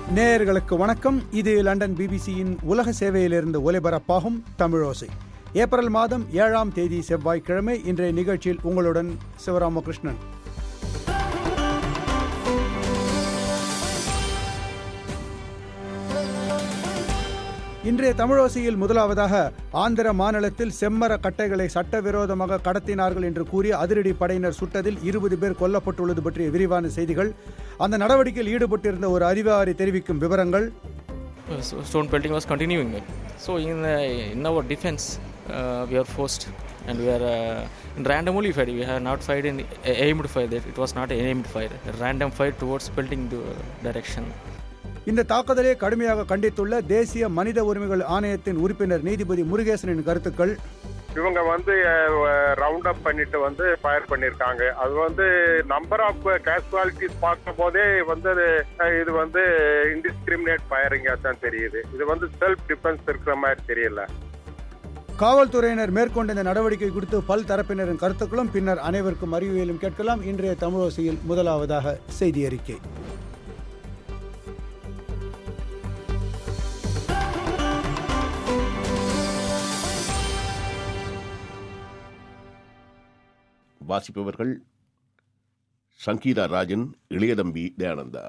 நேயர்களுக்கு வணக்கம் இது லண்டன் பிபிசியின் உலக சேவையிலிருந்து ஒலிபரப்பாகும் தமிழோசை ஏப்ரல் மாதம் ஏழாம் தேதி செவ்வாய்க்கிழமை இன்றைய நிகழ்ச்சியில் உங்களுடன் சிவராமகிருஷ்ணன் இன்றைய தமிழோசையில் முதலாவதாக ஆந்திர மாநிலத்தில் செம்மர கட்டைகளை சட்டவிரோதமாக கடத்தினார்கள் என்று கூறிய அதிரடி படையினர் சுட்டதில் இருபது பேர் கொல்லப்பட்டுள்ளது பற்றிய விரிவான செய்திகள் அந்த நடவடிக்கையில் ஈடுபட்டிருந்த ஒரு அதிகாரி தெரிவிக்கும் விவரங்கள் Uh, so stone pelting was continuing it. So in uh, in our defense, uh, we are forced and we are uh, in randomly fired. We have not fired in uh, aimed fire. That It was not aimed fire. Random fire towards pelting the direction. இந்த தாக்குதலை கடுமையாக கண்டித்துள்ள தேசிய மனித உரிமைகள் ஆணையத்தின் உறுப்பினர் நீதிபதி முருகேசனின் கருத்துக்கள் இவங்க வந்து ரவுண்ட் அப் பண்ணிட்டு வந்து ஃபயர் பண்ணிருக்காங்க அது வந்து நம்பர் ஆஃப் கேஸ்வாலிட்டிஸ் பார்க்கும் போதே வந்து அது, அஹ், இது வந்து இன்டிஸ்கிரிமினேட் ஃபயரிங்கா தான் தெரியுது இது வந்து செல்ஃப் டிஃபென்ஸ் இருக்கிற மாதிரி தெரியல காவல்துறையினர் மேற்கொண்ட இந்த நடவடிக்கை குறித்து பல் தரப்பினரின் கருத்துக்களும் பின்னர் அனைவருக்கும் அறிவியலும் கேட்கலாம் இன்றைய தமிழோசையில் முதலாவதாக செய்தி அறிக்கை வாசிப்பவர்கள் சங்கீதா ராஜன் இளையதம்பி தயானந்தா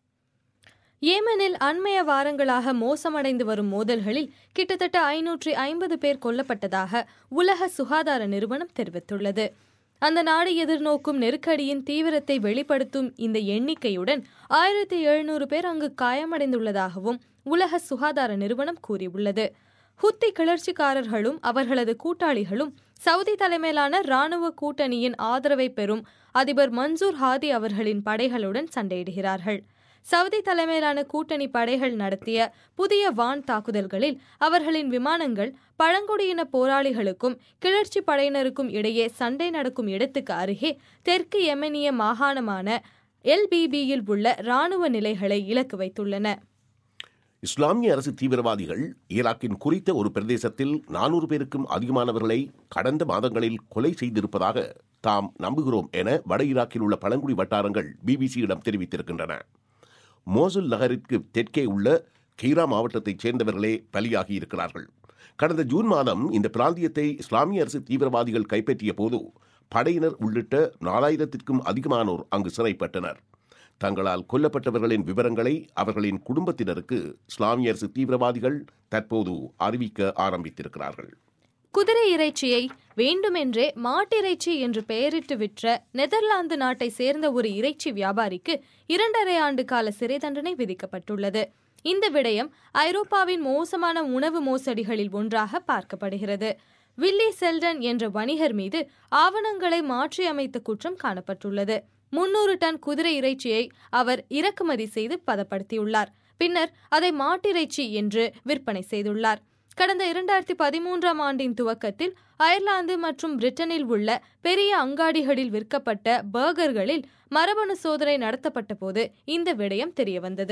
ஏமனில் அண்மைய வாரங்களாக மோசமடைந்து வரும் மோதல்களில் கிட்டத்தட்ட ஐநூற்றி ஐம்பது பேர் கொல்லப்பட்டதாக உலக சுகாதார நிறுவனம் தெரிவித்துள்ளது அந்த நாடு எதிர்நோக்கும் நெருக்கடியின் தீவிரத்தை வெளிப்படுத்தும் இந்த எண்ணிக்கையுடன் ஆயிரத்தி எழுநூறு பேர் அங்கு காயமடைந்துள்ளதாகவும் உலக சுகாதார நிறுவனம் கூறியுள்ளது ஹுத்தி கிளர்ச்சிக்காரர்களும் அவர்களது கூட்டாளிகளும் சவுதி தலைமையிலான ராணுவ கூட்டணியின் ஆதரவை பெறும் அதிபர் மன்சூர் ஹாதி அவர்களின் படைகளுடன் சண்டையிடுகிறார்கள் சவுதி தலைமையிலான கூட்டணி படைகள் நடத்திய புதிய வான் தாக்குதல்களில் அவர்களின் விமானங்கள் பழங்குடியின போராளிகளுக்கும் கிளர்ச்சி படையினருக்கும் இடையே சண்டை நடக்கும் இடத்துக்கு அருகே தெற்கு யெமெனிய மாகாணமான எல்பிபியில் உள்ள ராணுவ நிலைகளை இலக்கு வைத்துள்ளன இஸ்லாமிய அரசு தீவிரவாதிகள் ஈராக்கின் குறித்த ஒரு பிரதேசத்தில் நானூறு பேருக்கும் அதிகமானவர்களை கடந்த மாதங்களில் கொலை செய்திருப்பதாக தாம் நம்புகிறோம் என வட ஈராக்கில் உள்ள பழங்குடி வட்டாரங்கள் பிபிசியிடம் தெரிவித்திருக்கின்றன மோசுல் நகரிற்கு தெற்கே உள்ள கீரா மாவட்டத்தைச் சேர்ந்தவர்களே பலியாகி இருக்கிறார்கள் கடந்த ஜூன் மாதம் இந்த பிராந்தியத்தை இஸ்லாமிய அரசு தீவிரவாதிகள் கைப்பற்றிய போது படையினர் உள்ளிட்ட நாலாயிரத்திற்கும் அதிகமானோர் அங்கு சிறைப்பட்டனர் தங்களால் கொல்லப்பட்டவர்களின் விவரங்களை அவர்களின் குடும்பத்தினருக்கு இஸ்லாமிய அரசு தீவிரவாதிகள் தற்போது அறிவிக்க ஆரம்பித்திருக்கிறார்கள் குதிரை இறைச்சியை வேண்டுமென்றே மாட்டிறைச்சி என்று பெயரிட்டு விற்ற நெதர்லாந்து நாட்டை சேர்ந்த ஒரு இறைச்சி வியாபாரிக்கு இரண்டரை ஆண்டு கால சிறை தண்டனை விதிக்கப்பட்டுள்ளது இந்த விடயம் ஐரோப்பாவின் மோசமான உணவு மோசடிகளில் ஒன்றாக பார்க்கப்படுகிறது வில்லி செல்டன் என்ற வணிகர் மீது ஆவணங்களை மாற்றியமைத்த குற்றம் காணப்பட்டுள்ளது முன்னூறு டன் குதிரை இறைச்சியை அவர் இறக்குமதி செய்து பதப்படுத்தியுள்ளார் பின்னர் அதை மாட்டிறைச்சி என்று விற்பனை செய்துள்ளார் கடந்த இரண்டாயிரத்தி பதிமூன்றாம் ஆண்டின் துவக்கத்தில் அயர்லாந்து மற்றும் பிரிட்டனில் உள்ள பெரிய அங்காடிகளில் விற்கப்பட்ட பர்கர்களில் மரபணு சோதனை நடத்தப்பட்ட போது இந்த விடயம் தெரியவந்தது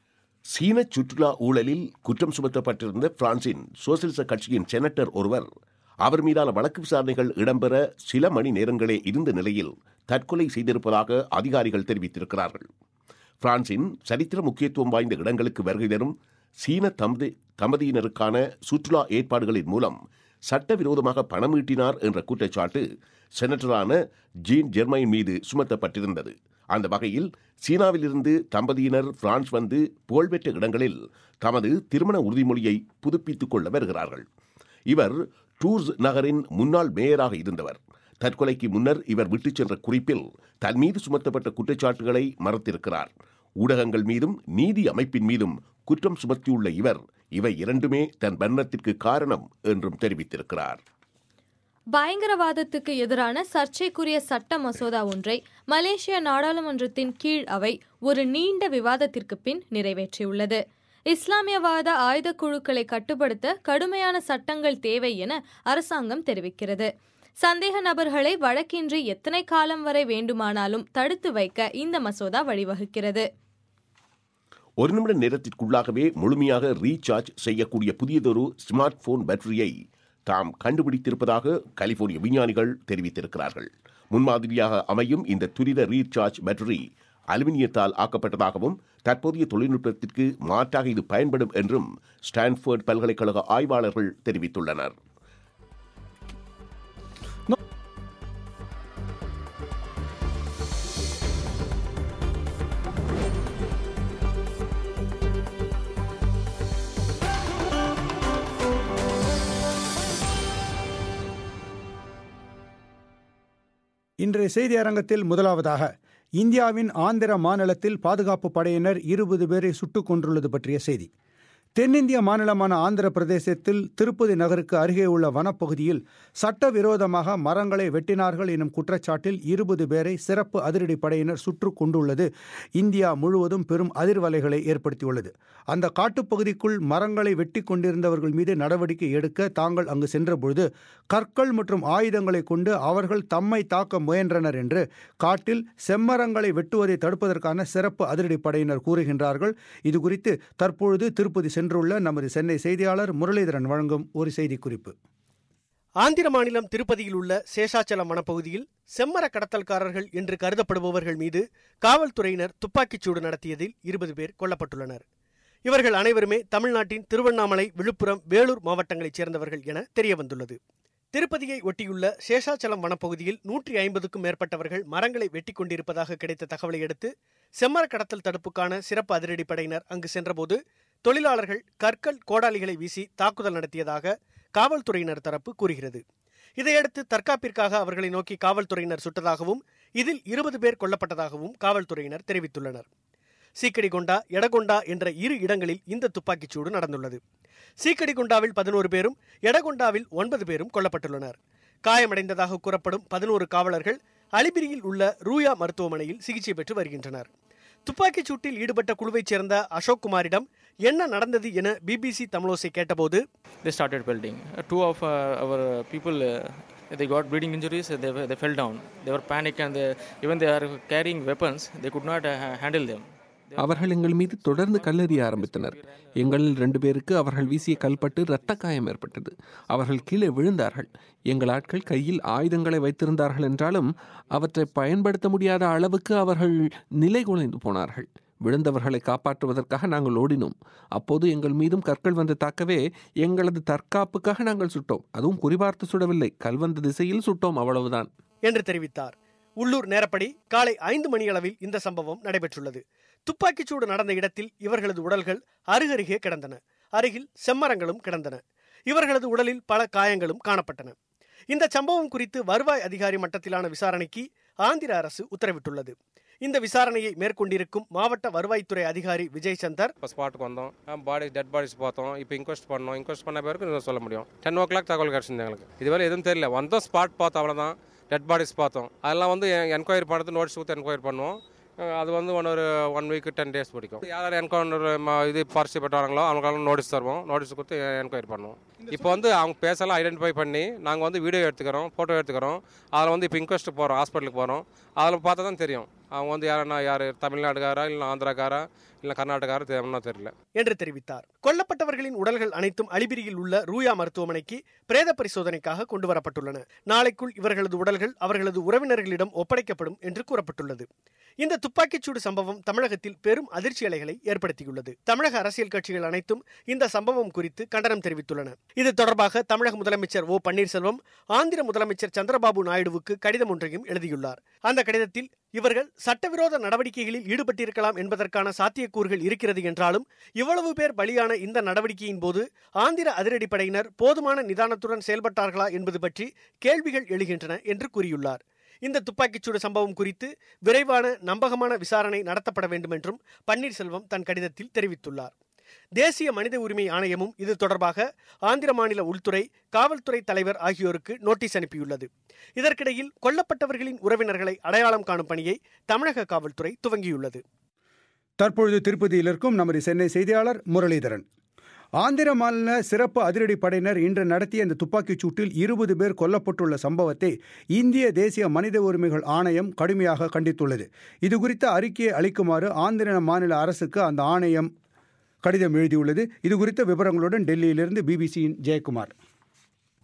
சீன சுற்றுலா ஊழலில் குற்றம் சுமத்தப்பட்டிருந்த பிரான்சின் சோசியலிச கட்சியின் செனட்டர் ஒருவர் அவர் மீதான வழக்கு விசாரணைகள் இடம்பெற சில மணி நேரங்களே இருந்த நிலையில் தற்கொலை செய்திருப்பதாக அதிகாரிகள் தெரிவித்திருக்கிறார்கள் பிரான்சின் சரித்திர முக்கியத்துவம் வாய்ந்த இடங்களுக்கு வருகை தரும் சீன தம்பதி தம்பதியினருக்கான சுற்றுலா ஏற்பாடுகளின் மூலம் சட்டவிரோதமாக பணம் ஈட்டினார் என்ற குற்றச்சாட்டு செனட்டரான ஜீன் ஜெர்மைன் மீது சுமத்தப்பட்டிருந்தது அந்த வகையில் சீனாவிலிருந்து தம்பதியினர் பிரான்ஸ் வந்து புகழ்பெற்ற இடங்களில் தமது திருமண உறுதிமொழியை புதுப்பித்துக் கொள்ள வருகிறார்கள் இவர் டூர்ஸ் நகரின் முன்னாள் மேயராக இருந்தவர் தற்கொலைக்கு முன்னர் இவர் விட்டுச் சென்ற குறிப்பில் தன் மீது சுமத்தப்பட்ட குற்றச்சாட்டுகளை மறுத்திருக்கிறார் ஊடகங்கள் மீதும் நீதி அமைப்பின் மீதும் குற்றம் சுமத்தியுள்ள இவர் இவை இரண்டுமே தன் மரணத்திற்கு காரணம் என்றும் தெரிவித்திருக்கிறார் பயங்கரவாதத்துக்கு எதிரான சர்ச்சைக்குரிய சட்ட மசோதா ஒன்றை மலேசிய நாடாளுமன்றத்தின் கீழ் அவை ஒரு நீண்ட விவாதத்திற்கு பின் நிறைவேற்றியுள்ளது இஸ்லாமியவாத ஆயுத குழுக்களை கட்டுப்படுத்த கடுமையான சட்டங்கள் தேவை என அரசாங்கம் தெரிவிக்கிறது சந்தேக நபர்களை வழக்கின்றி எத்தனை காலம் வரை வேண்டுமானாலும் தடுத்து வைக்க இந்த மசோதா வழிவகுக்கிறது ஒரு நிமிட நேரத்திற்குள்ளாகவே முழுமையாக ரீசார்ஜ் செய்யக்கூடிய புதியதொரு ஸ்மார்ட் போன் பேட்டரியை தாம் கண்டுபிடித்திருப்பதாக கலிபோர்னிய விஞ்ஞானிகள் தெரிவித்திருக்கிறார்கள் முன்மாதிரியாக அமையும் இந்த துரித ரீசார்ஜ் பேட்டரி அலுமினியத்தால் ஆக்கப்பட்டதாகவும் தற்போதைய தொழில்நுட்பத்திற்கு மாற்றாக இது பயன்படும் என்றும் ஸ்டான்ஃபோர்ட் பல்கலைக்கழக ஆய்வாளர்கள் தெரிவித்துள்ளனர் இன்றைய செய்தி அரங்கத்தில் முதலாவதாக இந்தியாவின் ஆந்திர மாநிலத்தில் பாதுகாப்பு படையினர் இருபது பேரை சுட்டுக் கொன்றுள்ளது பற்றிய செய்தி தென்னிந்திய மாநிலமான ஆந்திர பிரதேசத்தில் திருப்பதி நகருக்கு அருகே உள்ள வனப்பகுதியில் சட்டவிரோதமாக மரங்களை வெட்டினார்கள் எனும் குற்றச்சாட்டில் இருபது பேரை சிறப்பு அதிரடி படையினர் சுட்டுக் கொண்டுள்ளது இந்தியா முழுவதும் பெரும் அதிர்வலைகளை ஏற்படுத்தியுள்ளது அந்த காட்டுப்பகுதிக்குள் மரங்களை வெட்டி கொண்டிருந்தவர்கள் மீது நடவடிக்கை எடுக்க தாங்கள் அங்கு சென்றபொழுது கற்கள் மற்றும் ஆயுதங்களை கொண்டு அவர்கள் தம்மை தாக்க முயன்றனர் என்று காட்டில் செம்மரங்களை வெட்டுவதை தடுப்பதற்கான சிறப்பு அதிரடி படையினர் கூறுகின்றார்கள் இதுகுறித்து தற்பொழுது திருப்பதி சென்றுள்ள நமது சென்னை செய்தியாளர் முரளிதரன் வழங்கும் ஒரு செய்திக்குறிப்பு ஆந்திர மாநிலம் திருப்பதியில் உள்ள சேஷாச்சலம் வனப்பகுதியில் செம்மர கடத்தல்காரர்கள் என்று கருதப்படுபவர்கள் மீது காவல்துறையினர் துப்பாக்கிச்சூடு நடத்தியதில் இருபது பேர் கொல்லப்பட்டுள்ளனர் இவர்கள் அனைவருமே தமிழ்நாட்டின் திருவண்ணாமலை விழுப்புரம் வேலூர் மாவட்டங்களைச் சேர்ந்தவர்கள் என தெரியவந்துள்ளது திருப்பதியை ஒட்டியுள்ள சேஷாச்சலம் வனப்பகுதியில் நூற்றி ஐம்பதுக்கும் மேற்பட்டவர்கள் மரங்களை வெட்டி கொண்டிருப்பதாக கிடைத்த தகவலை அடுத்து செம்மர கடத்தல் தடுப்புக்கான சிறப்பு அதிரடிப்படையினர் அங்கு சென்றபோது தொழிலாளர்கள் கற்கள் கோடாலிகளை வீசி தாக்குதல் நடத்தியதாக காவல்துறையினர் தரப்பு கூறுகிறது இதையடுத்து தற்காப்பிற்காக அவர்களை நோக்கி காவல்துறையினர் சுட்டதாகவும் இதில் இருபது பேர் கொல்லப்பட்டதாகவும் காவல்துறையினர் தெரிவித்துள்ளனர் சீக்கடிகொண்டா எடகொண்டா என்ற இரு இடங்களில் இந்த துப்பாக்கிச்சூடு நடந்துள்ளது சீக்கடிகொண்டாவில் பதினோரு பேரும் எடகொண்டாவில் ஒன்பது பேரும் கொல்லப்பட்டுள்ளனர் காயமடைந்ததாக கூறப்படும் பதினோரு காவலர்கள் அலிபிரியில் உள்ள ரூயா மருத்துவமனையில் சிகிச்சை பெற்று வருகின்றனர் துப்பாக்கிச் சூட்டில் ஈடுபட்ட குழுவைச் சேர்ந்த அசோக் குமாரிடம் என்ன நடந்தது என பிபிசி தமிழோசை கேட்டபோது They started pelting. Uh, two of uh, our uh, people, uh, they got bleeding injuries. uh, They, were- they fell down. They were panic and they, even they are carrying weapons. They could not uh, handle them. அவர்கள் எங்கள் மீது தொடர்ந்து கல்லெறிய ஆரம்பித்தனர் எங்களில் ரெண்டு பேருக்கு அவர்கள் வீசிய கல்பட்டு இரத்த காயம் ஏற்பட்டது அவர்கள் கீழே விழுந்தார்கள் எங்கள் ஆட்கள் கையில் ஆயுதங்களை வைத்திருந்தார்கள் என்றாலும் அவற்றை பயன்படுத்த முடியாத அளவுக்கு அவர்கள் நிலை குலைந்து போனார்கள் விழுந்தவர்களை காப்பாற்றுவதற்காக நாங்கள் ஓடினோம் அப்போது எங்கள் மீதும் கற்கள் வந்து தாக்கவே எங்களது தற்காப்புக்காக நாங்கள் சுட்டோம் அதுவும் குறிபார்த்து சுடவில்லை கல்வந்த திசையில் சுட்டோம் அவ்வளவுதான் என்று தெரிவித்தார் உள்ளூர் நேரப்படி காலை ஐந்து மணியளவில் இந்த சம்பவம் நடைபெற்றுள்ளது துப்பாக்கிச்சூடு நடந்த இடத்தில் இவர்களது உடல்கள் அருகருகே கிடந்தன அருகில் செம்மரங்களும் கிடந்தன இவர்களது உடலில் பல காயங்களும் காணப்பட்டன இந்த சம்பவம் குறித்து வருவாய் அதிகாரி மட்டத்திலான விசாரணைக்கு ஆந்திர அரசு உத்தரவிட்டுள்ளது இந்த விசாரணையை மேற்கொண்டிருக்கும் மாவட்ட வருவாய்த்துறை அதிகாரி விஜய் சந்தர் இப்போ ஸ்பாட்டுக்கு வந்தோம் பாடி டெட் பாடிஸ் பார்த்தோம் இப்போ இன்கொஸ்ட் பண்ணோம் இன்கொஸ்ட் பண்ண பிறகு இன்னும் சொல்ல முடியும் டென் ஓ கிளாக் தகவல் கிடச்சிருந்தது எங்களுக்கு இதுவரை எதுவும் தெரியல வந்தோம் ஸ்பாட் பார்த்தோம் அவ்வளோதான் டெட் பாடிஸ் பார்த்தோம் அதெல்லாம் வந்து என்கொயரி பண்ணுறது நோட்டீஸ் கொடுத்து என்கொயரி பண்ணுவோம் அஹ் அது வந்து ஒன் ஒரு ஒன் வீக் டென் டேஸ் பிடிக்கும் யார் யார் என்கவுண்டர் இது பார்ட்டிசிபேட் ஆனாங்களோ அவங்களுக்கெல்லாம் நோட்டீஸ் தருவோம் நோட்டீஸ் கொடுத்து என்கொயரி பண்ணுவோம் இப்போ வந்து அவங்க பேசலாம் ஐடென்டிஃபை பண்ணி நாங்கள் வந்து வீடியோ எடுத்துக்கிறோம் ஃபோட்டோ எடுத்துக்கிறோம் அதில் வந்து இப்போ இன்கொஸ்ட் போகிறோம் ஹாஸ்பிட்டலுக்கு போகிறோம் அதில் பார்த்தா தான் தெரியும் அவங்க வந்து யாருன்னா யார் தமிழ்நாடுக்காரா இல்லை ஆந்திராக்காரா இல்லை கர்நாடகாரா தெரியும்னா தெரியல என்று தெரிவித்தார் கொல்லப்பட்டவர்களின் உடல்கள் அனைத்தும் அலிபிரியில் உள்ள ரூயா மருத்துவமனைக்கு பிரேத பரிசோதனைக்காக கொண்டு வரப்பட்டுள்ளன நாளைக்குள் இவர்களது உடல்கள் அவர்களது உறவினர்களிடம் ஒப்படைக்கப்படும் என்று கூறப்பட்டுள்ளது இந்த துப்பாக்கிச்சூடு சம்பவம் தமிழகத்தில் பெரும் அதிர்ச்சி அலைகளை ஏற்படுத்தியுள்ளது தமிழக அரசியல் கட்சிகள் அனைத்தும் இந்த சம்பவம் குறித்து கண்டனம் தெரிவித்துள்ளன இது தொடர்பாக தமிழக முதலமைச்சர் ஓ பன்னீர்செல்வம் ஆந்திர முதலமைச்சர் சந்திரபாபு நாயுடுவுக்கு கடிதம் ஒன்றையும் எழுதியுள்ளார் அந்த கடிதத்தில் இவர்கள் சட்டவிரோத நடவடிக்கைகளில் ஈடுபட்டிருக்கலாம் என்பதற்கான சாத்தியக்கூறுகள் இருக்கிறது என்றாலும் இவ்வளவு பேர் பலியான இந்த நடவடிக்கையின் போது ஆந்திர அதிரடிப்படையினர் போதுமான நிதானத்துடன் செயல்பட்டார்களா என்பது பற்றி கேள்விகள் எழுகின்றன என்று கூறியுள்ளார் இந்த துப்பாக்கிச்சூடு சம்பவம் குறித்து விரைவான நம்பகமான விசாரணை நடத்தப்பட வேண்டும் என்றும் பன்னீர்செல்வம் தன் கடிதத்தில் தெரிவித்துள்ளார் தேசிய மனித உரிமை ஆணையமும் இது தொடர்பாக ஆந்திர மாநில உள்துறை காவல்துறை தலைவர் ஆகியோருக்கு நோட்டீஸ் அனுப்பியுள்ளது இதற்கிடையில் கொல்லப்பட்டவர்களின் உறவினர்களை அடையாளம் காணும் பணியை தமிழக காவல்துறை துவங்கியுள்ளது தற்பொழுது திருப்பதியில் இருக்கும் நமது சென்னை செய்தியாளர் முரளிதரன் ஆந்திர மாநில சிறப்பு அதிரடி படையினர் இன்று நடத்திய இந்த துப்பாக்கிச் சூட்டில் இருபது பேர் கொல்லப்பட்டுள்ள சம்பவத்தை இந்திய தேசிய மனித உரிமைகள் ஆணையம் கடுமையாக கண்டித்துள்ளது இதுகுறித்த அறிக்கையை அளிக்குமாறு ஆந்திர மாநில அரசுக்கு அந்த ஆணையம் கடிதம் எழுதியுள்ளது இது குறித்த விவரங்களுடன் டெல்லியிலிருந்து பிபிசியின் ஜெயக்குமார்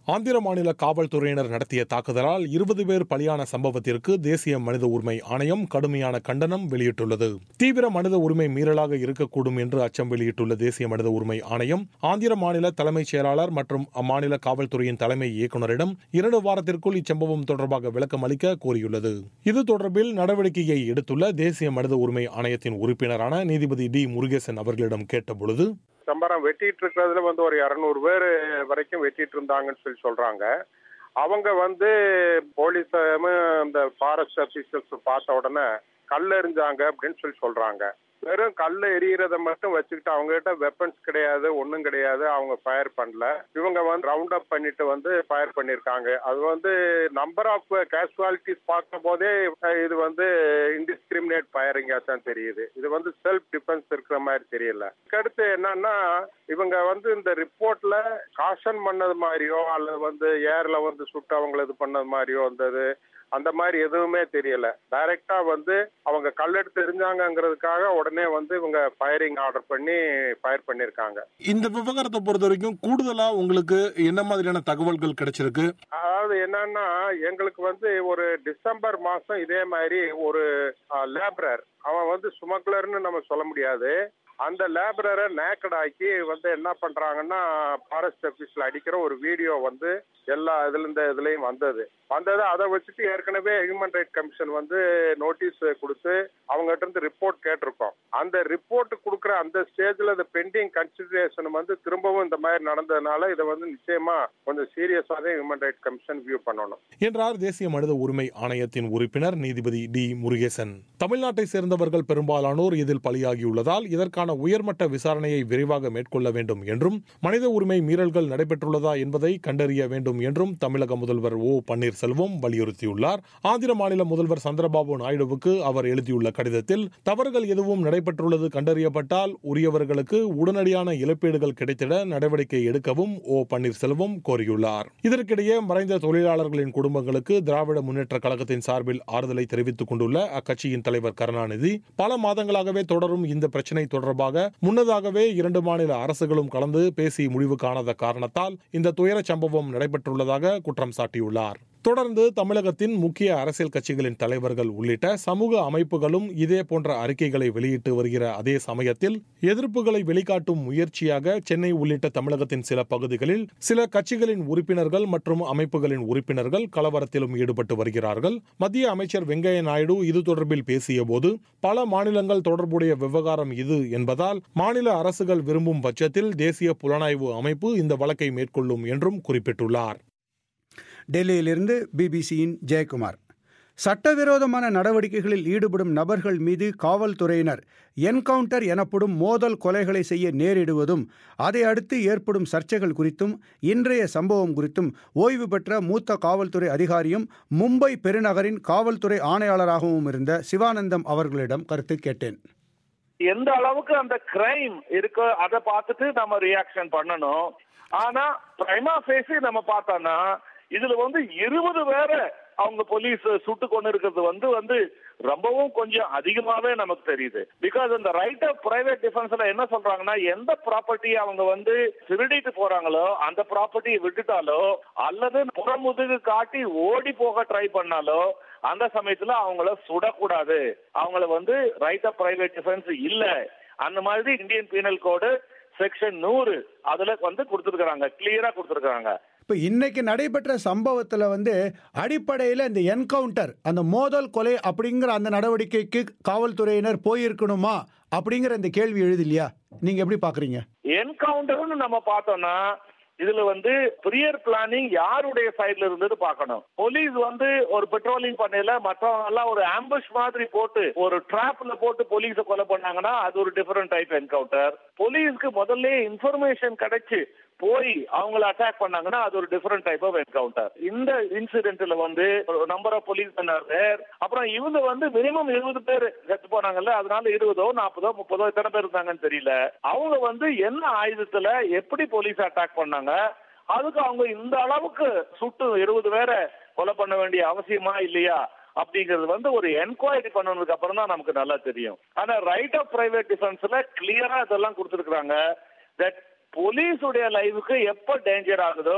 ஆந்திர மாநில காவல்துறையினர் நடத்திய தாக்குதலால் இருபது பேர் பலியான சம்பவத்திற்கு தேசிய மனித உரிமை ஆணையம் கடுமையான கண்டனம் வெளியிட்டுள்ளது தீவிர மனித உரிமை மீறலாக இருக்கக்கூடும் என்று அச்சம் வெளியிட்டுள்ள தேசிய மனித உரிமை ஆணையம் ஆந்திர மாநில தலைமைச் செயலாளர் மற்றும் அம்மாநில காவல்துறையின் தலைமை இயக்குநரிடம் இரண்டு வாரத்திற்குள் இச்சம்பவம் தொடர்பாக விளக்கம் அளிக்க கோரியுள்ளது இது தொடர்பில் நடவடிக்கையை எடுத்துள்ள தேசிய மனித உரிமை ஆணையத்தின் உறுப்பினரான நீதிபதி டி முருகேசன் அவர்களிடம் கேட்டபொழுது சம்பரம் வெட்டிட்டு இருக்கிறதுல வந்து ஒரு இரநூறு பேர் வரைக்கும் வெட்டிட்டு இருந்தாங்கன்னு சொல்லி சொல்றாங்க அவங்க வந்து போலீஸும் இந்த ஃபாரஸ்ட் அபிஷியல்ஸ் பார்த்த உடனே கல் எறிஞ்சாங்க அப்படின்னு சொல்லி சொல்றாங்க வெறும் கல் எரியறத மட்டும் வச்சுக்கிட்டு அவங்க கிட்ட வெப்பன்ஸ் கிடையாது ஒன்றும் கிடையாது அவங்க ஃபயர் பண்ணல இவங்க வந்து ரவுண்ட் அப் பண்ணிட்டு வந்து ஃபயர் பண்ணியிருக்காங்க அது வந்து நம்பர் ஆஃப் கேஷுவாலிட்டிஸ் பார்க்கும் போதே இது வந்து இன்டிஸ்கிரிமினேட் ஃபயரிங்கா தான் தெரியுது இது வந்து செல்ஃப் டிஃபென்ஸ் இருக்கிற மாதிரி தெரியல அடுத்து என்னன்னா இவங்க வந்து இந்த ரிப்போர்ட்ல காஷன் பண்ணது மாதிரியோ அல்லது வந்து ஏர்ல வந்து சுட்டு அவங்கள இது பண்ணது மாதிரியோ வந்தது அந்த மாதிரி எதுவுமே தெரியல டைரக்டா வந்து அவங்க கல்லெடுத்து எரிஞ்சாங்கிறதுக்காக உடனே வந்து இவங்க ஃபயரிங் ஆர்டர் பண்ணி ஃபயர் பண்ணிருக்காங்க இந்த விவகாரத்தை பொறுத்த வரைக்கும் கூடுதலா உங்களுக்கு என்ன மாதிரியான தகவல்கள் கிடைச்சிருக்கு அதாவது என்னன்னா எங்களுக்கு வந்து ஒரு டிசம்பர் மாசம் இதே மாதிரி ஒரு லேபரர் அவன் வந்து சுமக்லர்னு நம்ம சொல்ல முடியாது அந்த லேபரரை நேக்கட் ஆக்கி வந்து என்ன பண்றாங்கன்னா ஃபாரஸ்ட் ஆஃபீஸ்ல அடிக்கிற ஒரு வீடியோ வந்து எல்லா இதுல இந்த இதுலயும் வந்தது வந்தது அதை வச்சுட்டு ஏற்கனவே ஹியூமன் ரைட் கமிஷன் வந்து நோட்டீஸ் கொடுத்து அவங்ககிட்ட இருந்து ரிப்போர்ட் கேட்டிருக்கோம் அந்த ரிப்போர்ட் கொடுக்குற அந்த ஸ்டேஜ்ல இந்த பெண்டிங் கன்சிடரேஷன் வந்து திரும்பவும் இந்த மாதிரி நடந்ததுனால இதை வந்து நிச்சயமா கொஞ்சம் சீரியஸாவே ஹியூமன் ரைட் கமிஷன் வியூ பண்ணணும் என்றார் தேசிய மனித உரிமை ஆணையத்தின் உறுப்பினர் நீதிபதி டி முருகேசன் தமிழ்நாட்டை சேர்ந்தவர்கள் பெரும்பாலானோர் இதில் பலியாகியுள்ளதால் இதற்கான உயர்மட்ட விசாரணையை விரைவாக மேற்கொள்ள வேண்டும் என்றும் மனித உரிமை மீறல்கள் நடைபெற்றுள்ளதா என்பதை கண்டறிய வேண்டும் என்றும் தமிழக முதல்வர் ஓ பன்னீர்செல்வம் வலியுறுத்தியுள்ளார் ஆந்திர மாநில முதல்வர் சந்திரபாபு நாயுடுவுக்கு அவர் எழுதியுள்ள கடிதத்தில் தவறுகள் எதுவும் நடைபெற்றுள்ளது கண்டறியப்பட்டால் உரியவர்களுக்கு உடனடியான இழப்பீடுகள் கிடைத்திட நடவடிக்கை எடுக்கவும் ஓ பன்னீர்செல்வம் கோரியுள்ளார் இதற்கிடையே மறைந்த தொழிலாளர்களின் குடும்பங்களுக்கு திராவிட முன்னேற்ற கழகத்தின் சார்பில் ஆறுதலை தெரிவித்துக் கொண்டுள்ள அக்கட்சியின் தலைவர் கருணாநிதி பல மாதங்களாகவே தொடரும் இந்த பிரச்சினை தொடர்பாக முன்னதாகவே இரண்டு மாநில அரசுகளும் கலந்து பேசி முடிவு காணாத காரணத்தால் இந்த துயர சம்பவம் நடைபெற்றுள்ளதாக குற்றம் சாட்டியுள்ளார் தொடர்ந்து தமிழகத்தின் முக்கிய அரசியல் கட்சிகளின் தலைவர்கள் உள்ளிட்ட சமூக அமைப்புகளும் இதே போன்ற அறிக்கைகளை வெளியிட்டு வருகிற அதே சமயத்தில் எதிர்ப்புகளை வெளிக்காட்டும் முயற்சியாக சென்னை உள்ளிட்ட தமிழகத்தின் சில பகுதிகளில் சில கட்சிகளின் உறுப்பினர்கள் மற்றும் அமைப்புகளின் உறுப்பினர்கள் கலவரத்திலும் ஈடுபட்டு வருகிறார்கள் மத்திய அமைச்சர் வெங்கையா நாயுடு இது தொடர்பில் பேசியபோது பல மாநிலங்கள் தொடர்புடைய விவகாரம் இது என்பதால் மாநில அரசுகள் விரும்பும் பட்சத்தில் தேசிய புலனாய்வு அமைப்பு இந்த வழக்கை மேற்கொள்ளும் என்றும் குறிப்பிட்டுள்ளார் டெல்லியிலிருந்து பிபிசியின் ஜெயக்குமார் சட்டவிரோதமான நடவடிக்கைகளில் ஈடுபடும் நபர்கள் மீது காவல்துறையினர் என்கவுண்டர் எனப்படும் மோதல் கொலைகளை செய்ய நேரிடுவதும் அதை அடுத்து ஏற்படும் சர்ச்சைகள் குறித்தும் இன்றைய சம்பவம் குறித்தும் ஓய்வு பெற்ற மூத்த காவல்துறை அதிகாரியும் மும்பை பெருநகரின் காவல்துறை ஆணையாளராகவும் இருந்த சிவானந்தம் அவர்களிடம் கருத்து கேட்டேன் எந்த அளவுக்கு அந்த கிரைம் இருக்கோ அதை பார்த்துட்டு நம்ம ரியாக்ஷன் பண்ணணும் ஆனா பிரைமா ஃபேஸி நம்ம பார்த்தோம்னா இதுல வந்து இருபது பேரை அவங்க போலீஸ் சுட்டு கொண்டு இருக்கிறது வந்து வந்து ரொம்பவும் கொஞ்சம் அதிகமாவே நமக்கு தெரியுது பிகாஸ் இந்த ரைட் ஆஃப் பிரைவேட் டிஃபென்ஸ்ல என்ன சொல்றாங்கன்னா எந்த ப்ராப்பர்ட்டி அவங்க வந்து திருடிட்டு போறாங்களோ அந்த ப்ராப்பர்ட்டியை விட்டுட்டாலோ அல்லது புறமுதுகு காட்டி ஓடி போக ட்ரை பண்ணாலோ அந்த சமயத்துல அவங்கள சுடக்கூடாது அவங்கள வந்து ரைட் ஆஃப் பிரைவேட் டிஃபென்ஸ் இல்ல அந்த மாதிரி இந்தியன் பீனல் கோடு செக்ஷன் நூறு அதுல வந்து கொடுத்துருக்காங்க கிளியரா கொடுத்துருக்காங்க இப்போ இன்னைக்கு நடைபெற்ற சம்பவத்தில் வந்து அடிப்படையில் இந்த என்கவுண்டர் அந்த மோதல் கொலை அப்படிங்கிற அந்த நடவடிக்கைக்கு காவல்துறையினர் போயிருக்கணுமா அப்படிங்கிற இந்த கேள்வி எழுது இல்லையா நீங்க எப்படி பாக்குறீங்க என்கவுண்டர்னு நம்ம பார்த்தோம்னா இதுல வந்து ப்ரியர் பிளானிங் யாருடைய சைடுல இருந்தது பார்க்கணும் போலீஸ் வந்து ஒரு பெட்ரோலிங் பண்ணல மற்றவங்க எல்லாம் ஒரு ஆம்புஷ் மாதிரி போட்டு ஒரு டிராப்ல போட்டு போலீஸ கொலை பண்ணாங்கன்னா அது ஒரு டிஃபரெண்ட் டைப் என்கவுண்டர் போலீஸ்க்கு முதல்ல இன்ஃபர்மேஷன் கிடைச்சு போய் அவங்கள அட்டாக் பண்ணாங்கன்னா அது ஒரு டிஃபரெண்ட் டைப் ஆஃப் என்கவுண்டர் இந்த இன்சிடென்ட்ல வந்து நம்பர் ஆஃப் போலீஸ் பேர் அப்புறம் இவங்க வந்து மினிமம் இருபது பேர் செத்து போனாங்கல்ல அதனால இருபதோ நாற்பதோ முப்பதோ எத்தனை பேர் இருந்தாங்கன்னு தெரியல அவங்க வந்து என்ன ஆயுதத்துல எப்படி போலீஸ் அட்டாக் பண்ணாங்க அதுக்கு அவங்க இந்த அளவுக்கு சுட்டு இருபது பேரை கொலை பண்ண வேண்டிய அவசியமா இல்லையா அப்படிங்கிறது வந்து ஒரு என்கொயரி பண்ணதுக்கு அப்புறம் தான் நமக்கு நல்லா தெரியும் ஆனா ரைட் ஆஃப் பிரைவேட் டிஃபென்ஸ்ல கிளியரா இதெல்லாம் கொடுத்துருக்காங்க தட் போலீஸுடைய லைஃபுக்கு எப்ப டேஞ்சர் ஆகுதோ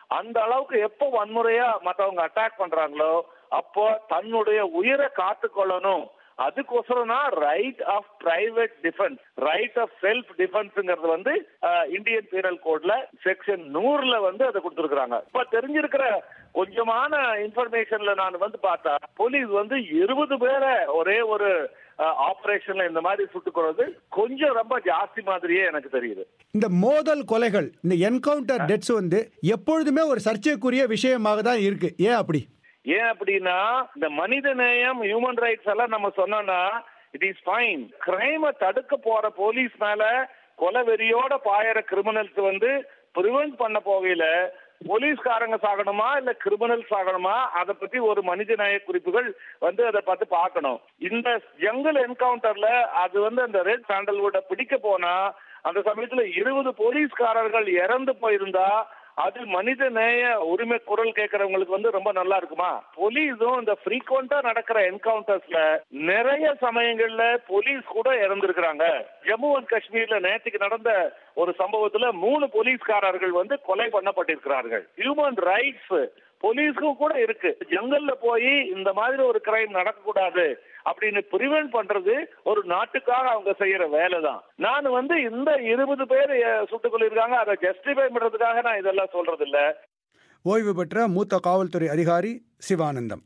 அந்த அளவுக்கு எப்போ வன்முறையா மத்தவங்க அட்டாக் பண்றாங்களோ அப்போ தன்னுடைய உயிரை காத்துக்கொள்ளணும் அதுக்கோசரம் தான் right of private defence right of self டிஃபென்ஸ்ங்கிறது வந்து இந்தியன் பீனல் கோட்ல செக்ஷன் நூறுல வந்து அதை கொடுத்துருக்காங்க இப்ப தெரிஞ்சிருக்கிற கொஞ்சமான இன்ஃபர்மேஷன்ல நான் வந்து பார்த்தா போலீஸ் வந்து இருபது பேரை ஒரே ஒரு ஆபரேஷன்ல இந்த மாதிரி சுட்டுக்கிறது கொஞ்சம் ரொம்ப ஜாஸ்தி மாதிரியே எனக்கு தெரியுது இந்த மோதல் கொலைகள் இந்த என்கவுண்டர் டெத்ஸ் வந்து எப்பொழுதுமே ஒரு சர்ச்சைக்குரிய விஷயமாக தான் இருக்கு ஏன் அப்படி ஏன் அப்படின்னா இந்த மனித நேயம் ஹியூமன் ரைட்ஸ் எல்லாம் நம்ம சொன்னோம்னா இட் இஸ் ஃபைன் கிரைம தடுக்க போற போலீஸ் மேல கொலை வெறியோட பாயற கிரிமினல்ஸ் வந்து ப்ரிவென்ட் பண்ண போகையில போலீஸ்காரங்க சாகணுமா இல்ல கிரிமினல் சாகணுமா அதை பத்தி ஒரு மனித நேய குறிப்புகள் வந்து அதை பார்த்து பார்க்கணும் இந்த ஜங்கல் என்கவுண்டர்ல அது வந்து அந்த ரெட் சாண்டல்வுட பிடிக்க போனா அந்த சமயத்துல இருபது போலீஸ்காரர்கள் இறந்து போயிருந்தா அது மனித நேய உரிமை குரல் கேட்கறவங்களுக்கு வந்து ரொம்ப நல்லா இருக்குமா போலீஸும் இந்த ஃப்ரீக்வெண்டா நடக்கிற என்கவுண்டர்ஸ்ல நிறைய சமயங்கள்ல போலீஸ் கூட இறந்திருக்கிறாங்க ஜம்மு அண்ட் காஷ்மீர்ல நேற்றுக்கு நடந்த ஒரு சம்பவத்துல மூணு போலீஸ்காரர்கள் வந்து கொலை பண்ணப்பட்டிருக்கிறார்கள் ஹியூமன் ரைட்ஸ் போலீஸ்க்கும் கூட இருக்கு ஜங்கல்ல போய் இந்த மாதிரி ஒரு கிரைம் நடக்கக்கூடாது அப்படின்னு பிரிவென்ட் பண்றது ஒரு நாட்டுக்காக அவங்க செய்யற வேலை தான் நான் வந்து இந்த இருபது பேர் சுட்டுக் கொள்ளிருக்காங்க அதை ஜஸ்டிஃபை பண்றதுக்காக நான் இதெல்லாம் சொல்றது இல்ல ஓய்வு பெற்ற மூத்த காவல்துறை அதிகாரி சிவானந்தம்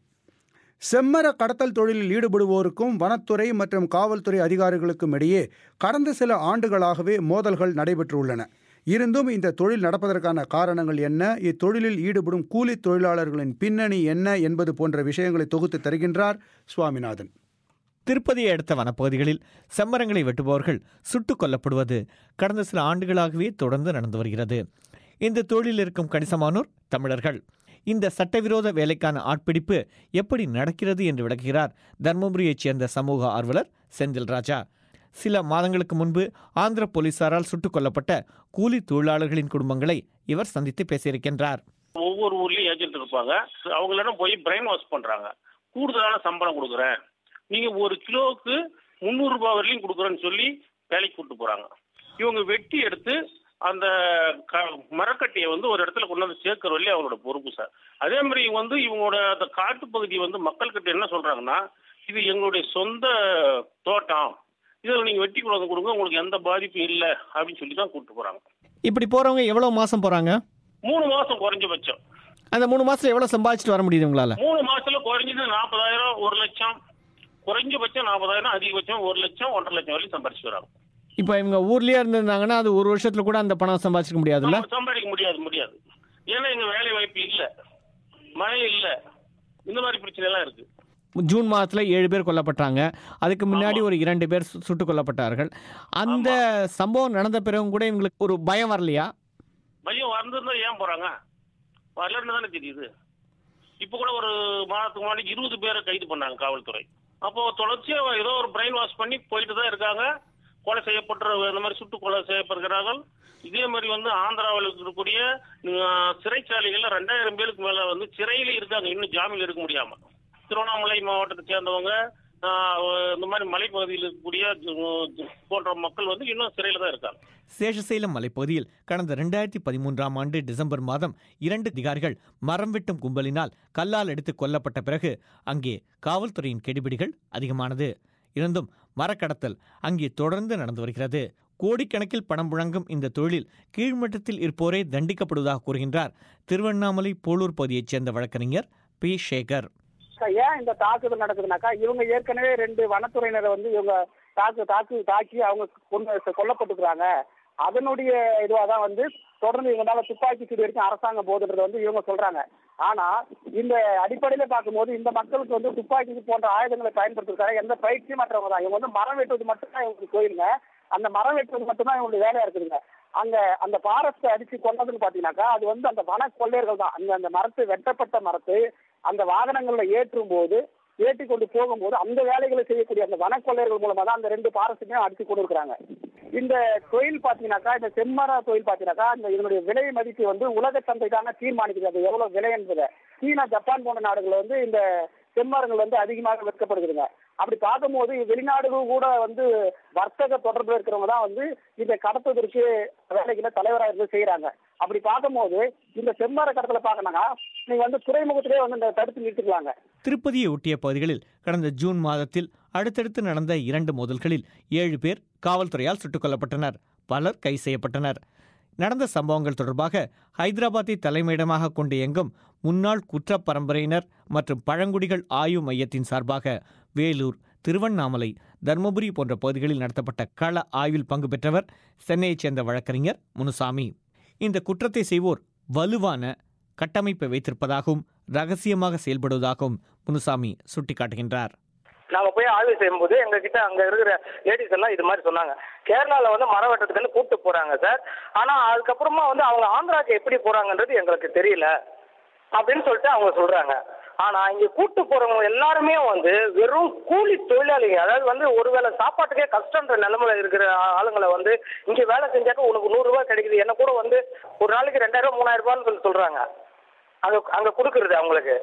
செம்மர கடத்தல் தொழிலில் ஈடுபடுவோருக்கும் வனத்துறை மற்றும் காவல்துறை அதிகாரிகளுக்கும் இடையே கடந்த சில ஆண்டுகளாகவே மோதல்கள் நடைபெற்றுள்ளன இருந்தும் இந்த தொழில் நடப்பதற்கான காரணங்கள் என்ன இத்தொழிலில் ஈடுபடும் கூலி தொழிலாளர்களின் பின்னணி என்ன என்பது போன்ற விஷயங்களை தொகுத்து தருகின்றார் சுவாமிநாதன் திருப்பதியை அடுத்த வனப்பகுதிகளில் செம்மரங்களை வெட்டுபவர்கள் சுட்டுக் கொல்லப்படுவது கடந்த சில ஆண்டுகளாகவே தொடர்ந்து நடந்து வருகிறது இந்த தொழிலில் இருக்கும் கணிசமானோர் தமிழர்கள் இந்த சட்டவிரோத வேலைக்கான ஆட்பிடிப்பு எப்படி நடக்கிறது என்று விளக்குகிறார் தர்மபுரியைச் சேர்ந்த சமூக ஆர்வலர் செந்தில் ராஜா சில மாதங்களுக்கு முன்பு ஆந்திர போலீசாரால் சுட்டுக் கொல்லப்பட்ட கூலி தொழிலாளர்களின் குடும்பங்களை இவர் சந்தித்து பேசியிருக்கின்றார் ஒவ்வொரு ஊர்லயும் ஏஜென்ட் இருப்பாங்க அவங்களிடம் போய் பிரெயின் வாஷ் பண்றாங்க கூடுதலான சம்பளம் கொடுக்குறேன் நீங்க ஒரு கிலோவுக்கு முந்நூறு ரூபாய் வரையிலும் கொடுக்குறேன்னு சொல்லி வேலைக்கு கூட்டு போறாங்க இவங்க வெட்டி எடுத்து அந்த மரக்கட்டையை வந்து ஒரு இடத்துல கொண்டு வந்து சேர்க்கிற வரையும் அவங்களோட பொறுப்பு சார் அதே மாதிரி வந்து இவங்களோட அந்த காட்டுப்பகுதி வந்து மக்கள்கிட்ட என்ன சொல்றாங்கன்னா இது எங்களுடைய சொந்த தோட்டம் இதில் நீங்க வெட்டி கொண்டு வந்து கொடுங்க உங்களுக்கு எந்த பாதிப்பும் இல்லை அப்படின்னு சொல்லி தான் கூட்டு போறாங்க இப்படி போறவங்க எவ்வளவு மாசம் போறாங்க மூணு மாசம் குறைஞ்சபட்சம் அந்த மூணு மாசத்துல எவ்வளவு சம்பாதிச்சுட்டு வர முடியுது உங்களால மூணு மாசத்துல குறைஞ்சது நாற்பதாயிரம் ஒரு லட்சம் குறைஞ்சபட்சம் நாற்பதாயிரம் அதிகபட்சம் ஒரு லட்சம் ஒன்றரை லட்சம் வரைக்கும் சம்பாரிச்சு வராங்க இப்போ இவங்க ஊர்லயே இருந்திருந்தாங்கன்னா அது ஒரு வருஷத்துல கூட அந்த பணம் சம்பாதிச்சிக்க முடியாதுல்ல சம்பாதிக்க முடியாது முடியாது ஏன்னா இங்க வேலை வாய்ப்பு இல்ல மழை இல்ல இந்த மாதிரி பிரச்சனை எல்லாம் இருக்கு ஜூன் மாதத்துல ஏழு பேர் கொல்லப்பட்டாங்க அதுக்கு முன்னாடி ஒரு இரண்டு பேர் சு- சுட்டுக் கொல்லப்பட்டார்கள் அந்த சம்பவம் நடந்த பிறகும் கூட இவங்களுக்கு ஒரு பயம் வரலையா பையன் வந்திருந்தா ஏன் போறாங்க வரலன்னு தானே தெரியுது இப்ப கூட ஒரு மாதத்துக்கு முன்னாடி இருபது பேரை கைது பண்ணாங்க காவல்துறை அப்போ தொடர்ச்சியா ஏதோ ஒரு பிரெயின் வாஷ் பண்ணி போயிட்டு தான் இருக்காங்க கொலை செய்யப்பட்ட இந்த மாதிரி சுட்டு கொலை செய்யப்படுகிறார்கள் இதே மாதிரி வந்து ஆந்திராவில் இருக்கக்கூடிய அஹ், சிறைச்சாலைகள்ல ரெண்டாயிரம் பேருக்கு மேல வந்து சிறையில இருக்காங்க இன்னும் ஜாமீன் எடுக்க முடியாம திருவண்ணாமலை மாவட்டத்தை சேர்ந்தவங்க ஆஹ், இந்த மாதிரி மலைப்பகுதியில் இருக்கக்கூடிய அஹ், போன்ற மக்கள் வந்து இன்னும் சிறையில தான் இருக்காங்க சேஷசைலம் மலைப்பகுதியில் கடந்த ரெண்டாயிரத்தி பதிமூன்றாம் ஆண்டு டிசம்பர் மாதம் இரண்டு அதிகாரிகள் மரம் வெட்டும் கும்பலினால் கல்லால் எடுத்து கொல்லப்பட்ட பிறகு அங்கே காவல்துறையின் கெடுபிடிகள் அதிகமானது இருந்தும் மரக்கடத்தல் அங்கே தொடர்ந்து நடந்து வருகிறது கோடிக்கணக்கில் பணம் புழங்கும் இந்த தொழிலில் கீழ்மட்டத்தில் இருப்போரே தண்டிக்கப்படுவதாக கூறுகின்றார் திருவண்ணாமலை போலூர் பகுதியைச் சேர்ந்த வழக்கறிஞர் பி சேகர் ஏன் இந்த தாக்குதல் நடக்குதுனாக்கா இவங்க ஏற்கனவே ரெண்டு வனத்துறையினரை வந்து இவங்க தாக்கு தாக்கு தாக்கி அவங்க கொண்டு கொல்லப்பட்டுக்கிறாங்க அதனுடைய இதுவாக தான் வந்து தொடர்ந்து இவங்க மேல துப்பாக்கி சூடு வரைக்கும் அரசாங்கம் போதுன்றது வந்து இவங்க சொல்றாங்க ஆனா இந்த அடிப்படையில பார்க்கும்போது இந்த மக்களுக்கு வந்து துப்பாக்கி போன்ற ஆயுதங்களை பயன்படுத்துறதுக்காக எந்த பயிற்சியும் மற்றவங்க தான் இவங்க வந்து மரம் வெட்டுவது மட்டும்தான் இவங்களுக்கு கோயிலுங்க அந்த மரம் வெட்டுவது மட்டும்தான் இவங்களுடைய வேலையா இருக்குதுங்க அங்க அந்த ஃபாரஸ்ட் அடிச்சு கொண்டதுன்னு பாத்தீங்கன்னாக்கா அது வந்து அந்த வன கொள்ளையர்கள் தான் அங்க அந்த மரத்து வெட்டப்பட்ட மரத்தை அந்த வாகனங்கள்ல ஏற்றும் போது ஏற்றி கொண்டு போகும்போது அந்த வேலைகளை செய்யக்கூடிய அந்த வன கொள்ளையர்கள் மூலமா தான் அந்த ரெண்டு ஃபாரஸ்ட்டுமே அடிச்சு கொண்டு இருக்கிறாங்க இந்த தொழில் பாத்தீங்கன்னாக்கா இந்த செம்மர தொழில் பாத்தீங்கன்னாக்கா இந்த இதனுடைய விலை மதிப்பு வந்து உலக சந்தை தாங்க தீர்மானிக்குது அது எவ்வளவு விலை என்பதை சீனா ஜப்பான் போன்ற நாடுகள் வந்து இந்த செம்மரங்கள் வந்து அதிகமாக விற்கப்படுதுங்க அப்படி பார்க்கும்போது வெளிநாடுகள் கூட வந்து வர்த்தக தொடர்பு இருக்கிறவங்க தான் வந்து இந்த கடத்துவதற்கு வேலைகளை தலைவராக இருந்து செய்யறாங்க அப்படி பார்க்கும்போது இந்த செம்மர கடத்தல பார்க்கணுங்க நீங்க வந்து துறைமுகத்திலே வந்து இந்த தடுத்து நிறுத்திக்கலாங்க திருப்பதியை ஒட்டிய பகுதிகளில் கடந்த ஜூன் மாதத்தில் அடுத்தடுத்து நடந்த இரண்டு மோதல்களில் ஏழு பேர் காவல்துறையால் சுட்டுக் கொல்லப்பட்டனர் பலர் கை செய்யப்பட்டனர் நடந்த சம்பவங்கள் தொடர்பாக ஹைதராபாத்தை தலைமையிடமாக கொண்டு இயங்கும் முன்னாள் குற்றப் பரம்பரையினர் மற்றும் பழங்குடிகள் ஆய்வு மையத்தின் சார்பாக வேலூர் திருவண்ணாமலை தர்மபுரி போன்ற பகுதிகளில் நடத்தப்பட்ட கள ஆய்வில் பங்கு பெற்றவர் சென்னையைச் சேர்ந்த வழக்கறிஞர் முனுசாமி இந்த குற்றத்தை செய்வோர் வலுவான கட்டமைப்பை வைத்திருப்பதாகவும் ரகசியமாக செயல்படுவதாகவும் முனுசாமி சுட்டிக்காட்டுகின்றார் நாங்க போய் ஆய்வு செய்யும்போது எங்க கிட்ட அங்க இருக்கிற லேடிஸ் எல்லாம் இது மாதிரி சொன்னாங்க கேரளால வந்து மரம் வெட்டுறதுக்கு கூட்டு போறாங்க சார் ஆனா அதுக்கப்புறமா வந்து அவங்க ஆந்திராக்கு எப்படி போறாங்கன்றது எங்களுக்கு தெரியல அப்படின்னு சொல்லிட்டு அவங்க சொல்றாங்க ஆனா இங்க கூட்டு போறவங்க எல்லாருமே வந்து வெறும் கூலி தொழிலாளிங்க அதாவது வந்து ஒருவேளை சாப்பாட்டுக்கே கஷ்டன்ற நிலைமையில இருக்கிற ஆ- ஆளுங்களை வந்து இங்க வேலை செஞ்சாக்க உனக்கு நூறு ரூபாய் கிடைக்குது என்ன கூட வந்து ஒரு நாளைக்கு ரெண்டாயிரம் ரூபாய் மூணாயிரம் ரூபாய்னு சொல்லி சொல்றாங்க அங்க அங்க கொடுக்கறது அவங்களுக்கு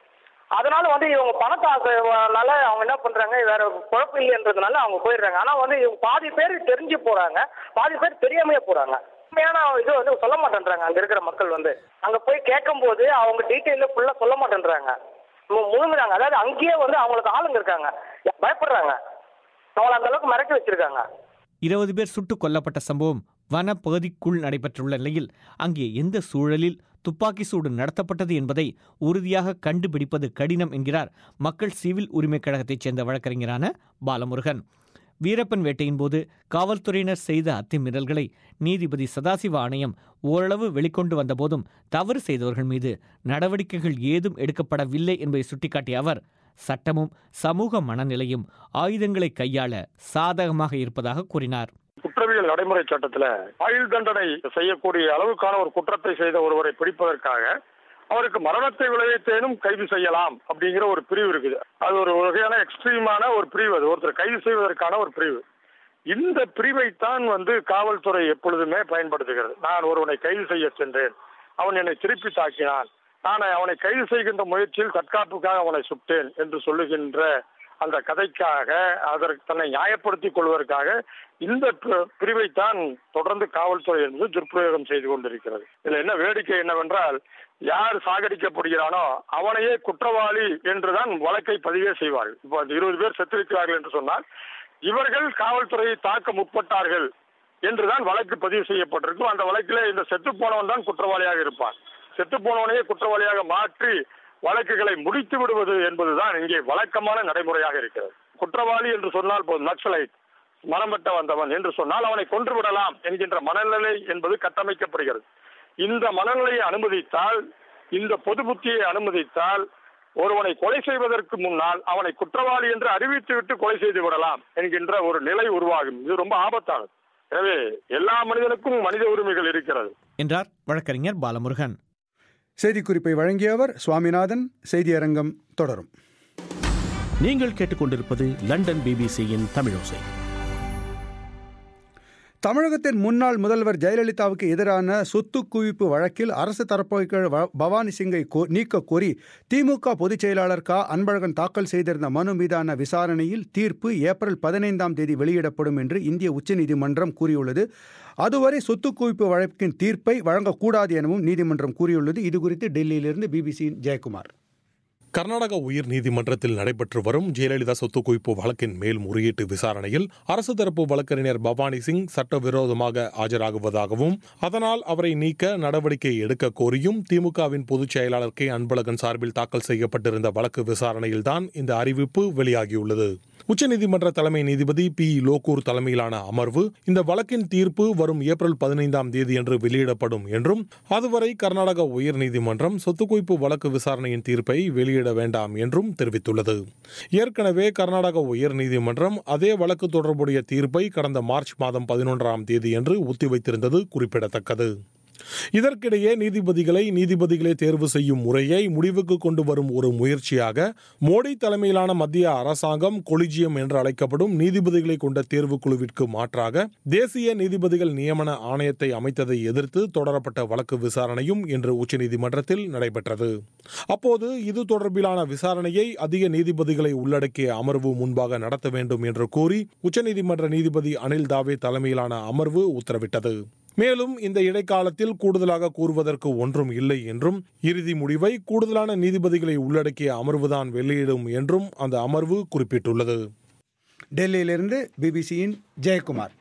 அதனால வந்து இவங்க பணத்தை ஆசைனால அவங்க என்ன பண்றாங்க வேற குழப்பம் இல்லைன்றதுனால அவங்க போயிடுறாங்க ஆனா வந்து இவங்க பாதி பேர் தெரிஞ்சு போறாங்க பாதி பேர் தெரியாமையே போறாங்க உண்மையான இது வந்து சொல்ல மாட்டேன்றாங்க அங்க இருக்கிற மக்கள் வந்து அங்க போய் கேட்கும்போது அவங்க டீட்டெயில ஃபுல்லா சொல்ல மாட்டேன்றாங்க மு- முழுங்குறாங்க அதாவது அங்கேயே வந்து அவங்களுக்கு ஆளுங்க இருக்காங்க பயப்படுறாங்க அவங்கள அந்த அளவுக்கு மிரட்டி வச்சிருக்காங்க இருபது பேர் சுட்டுக் கொல்லப்பட்ட சம்பவம் வனப்பகுதிக்குள் நடைபெற்றுள்ள நிலையில் அங்கே எந்த சூழலில் துப்பாக்கி சூடு நடத்தப்பட்டது என்பதை உறுதியாக கண்டுபிடிப்பது கடினம் என்கிறார் மக்கள் சிவில் உரிமைக் கழகத்தைச் சேர்ந்த வழக்கறிஞரான பாலமுருகன் வீரப்பன் வேட்டையின் போது காவல்துறையினர் செய்த அத்துமீறல்களை நீதிபதி சதாசிவ ஆணையம் ஓரளவு வெளிக்கொண்டு வந்தபோதும் தவறு செய்தவர்கள் மீது நடவடிக்கைகள் ஏதும் எடுக்கப்படவில்லை என்பதை சுட்டிக்காட்டிய அவர் சட்டமும் சமூக மனநிலையும் ஆயுதங்களை கையாள சாதகமாக இருப்பதாக கூறினார் குற்றவியல் நடைமுறை சட்டத்துல ஆயுள் தண்டனை செய்யக்கூடிய அளவுக்கான ஒரு குற்றத்தை செய்த ஒருவரை பிடிப்பதற்காக அவருக்கு மரணத்தை விளைவித்தேனும் கைது செய்யலாம் அப்படிங்கிற ஒரு பிரிவு இருக்குது அது ஒரு வகையான எக்ஸ்ட்ரீமான ஒரு பிரிவு அது ஒருத்தர் கைது செய்வதற்கான ஒரு பிரிவு இந்த பிரிவைத்தான் வந்து காவல்துறை எப்பொழுதுமே பயன்படுத்துகிறது நான் ஒருவனை கைது செய்ய சென்றேன் அவன் என்னை திருப்பி தாக்கினான் நான் அவனை கைது செய்கின்ற முயற்சியில் தற்காப்புக்காக அவனை சுட்டேன் என்று சொல்லுகின்ற அந்த கதைக்காக அதற்கு தன்னை நியாயப்படுத்திக் கொள்வதற்காக இந்த பி- பிரிவைத்தான் தொடர்ந்து காவல்துறை என்பது துர்பிரயோகம் செய்து கொண்டிருக்கிறது இதுல என்ன வேடிக்கை என்னவென்றால் யார் சாகடிக்கப்படுகிறானோ அவனையே குற்றவாளி என்றுதான் வழக்கை பதிவே செய்வார்கள் இப்போ அந்த இருபது பேர் செத்திருக்கிறார்கள் என்று சொன்னால் இவர்கள் காவல்துறையை தாக்க முற்பட்டார்கள் என்றுதான் வழக்கு பதிவு செய்யப்பட்டிருக்கும் அந்த வழக்கிலே இந்த செத்து போனவன் தான் குற்றவாளியாக இருப்பான் செத்து போனவனையே குற்றவாளியாக மாற்றி வழக்குகளை முடித்து விடுவது என்பதுதான் இங்கே வழக்கமான நடைமுறையாக இருக்கிறது குற்றவாளி என்று சொன்னால் போதும் நக்சலைட் மனமட்ட வந்தவன் என்று சொன்னால் அவனை கொன்று விடலாம் என்கின்ற மனநிலை என்பது கட்டமைக்கப்படுகிறது இந்த மனநிலையை அனுமதித்தால் இந்த பொது புத்தியை அனுமதித்தால் ஒருவனை கொலை செய்வதற்கு முன்னால் அவனை குற்றவாளி என்று அறிவித்துவிட்டு கொலை செய்து விடலாம் என்கின்ற ஒரு நிலை உருவாகும் இது ரொம்ப ஆபத்தானது எனவே எல்லா மனிதனுக்கும் மனித உரிமைகள் இருக்கிறது என்றார் வழக்கறிஞர் பாலமுருகன் செய்திக்குறிப்பை வழங்கியவர் சுவாமிநாதன் செய்தியரங்கம் தொடரும் நீங்கள் கேட்டுக்கொண்டிருப்பது லண்டன் பிபிசியின் தமிழோசை தமிழகத்தின் முன்னாள் முதல்வர் ஜெயலலிதாவுக்கு எதிரான சொத்து குவிப்பு வழக்கில் அரசு தரப்புகள் வ- பவானி சிங்கை கோ- நீக்க கோரி திமுக பொதுச் செயலாளர் க அன்பழகன் தாக்கல் செய்திருந்த மனு மீதான விசாரணையில் தீர்ப்பு ஏப்ரல் பதினைந்தாம் தேதி வெளியிடப்படும் என்று இந்திய உச்சநீதிமன்றம் கூறியுள்ளது அதுவரை சொத்து குவிப்பு வழக்கின் தீர்ப்பை வழங்கக்கூடாது எனவும் நீதிமன்றம் கூறியுள்ளது இதுகுறித்து டெல்லியிலிருந்து பிபிசியின் ஜெயக்குமார் கர்நாடக உயர் நீதிமன்றத்தில் நடைபெற்று வரும் ஜெயலலிதா சொத்து குவிப்பு வழக்கின் மேல் முறையீட்டு விசாரணையில் அரசு தரப்பு வழக்கறிஞர் பவானி சிங் சட்டவிரோதமாக ஆஜராகுவதாகவும் அதனால் அவரை நீக்க நடவடிக்கை எடுக்க கோரியும் திமுகவின் பொதுச் செயலாளர் கே அன்பழகன் சார்பில் தாக்கல் செய்யப்பட்டிருந்த வழக்கு விசாரணையில்தான் இந்த அறிவிப்பு வெளியாகியுள்ளது உச்சநீதிமன்ற தலைமை நீதிபதி பி லோகூர் தலைமையிலான அமர்வு இந்த வழக்கின் தீர்ப்பு வரும் ஏப்ரல் பதினைந்தாம் தேதியன்று வெளியிடப்படும் என்றும் அதுவரை கர்நாடக உயர்நீதிமன்றம் சொத்து குவிப்பு வழக்கு விசாரணையின் தீர்ப்பை வெளியிட வேண்டாம் என்றும் தெரிவித்துள்ளது ஏற்கனவே கர்நாடக உயர்நீதிமன்றம் அதே வழக்கு தொடர்புடைய தீர்ப்பை கடந்த மார்ச் மாதம் பதினொன்றாம் தேதியன்று ஒத்திவைத்திருந்தது குறிப்பிடத்தக்கது இதற்கிடையே நீதிபதிகளை நீதிபதிகளை தேர்வு செய்யும் முறையை முடிவுக்கு கொண்டு வரும் ஒரு முயற்சியாக மோடி தலைமையிலான மத்திய அரசாங்கம் கொலிஜியம் என்று அழைக்கப்படும் நீதிபதிகளை கொண்ட தேர்வு குழுவிற்கு மாற்றாக தேசிய நீதிபதிகள் நியமன ஆணையத்தை அமைத்ததை எதிர்த்து தொடரப்பட்ட வழக்கு விசாரணையும் இன்று உச்சநீதிமன்றத்தில் நடைபெற்றது அப்போது இது தொடர்பிலான விசாரணையை அதிக நீதிபதிகளை உள்ளடக்கிய அமர்வு முன்பாக நடத்த வேண்டும் என்று கோரி உச்சநீதிமன்ற நீதிபதி அனில் தாவே தலைமையிலான அமர்வு உத்தரவிட்டது மேலும் இந்த இடைக்காலத்தில் கூடுதலாக கூறுவதற்கு ஒன்றும் இல்லை என்றும் இறுதி முடிவை கூடுதலான நீதிபதிகளை உள்ளடக்கிய அமர்வுதான் வெளியிடும் என்றும் அந்த அமர்வு குறிப்பிட்டுள்ளது டெல்லியிலிருந்து பிபிசியின் ஜெயக்குமார்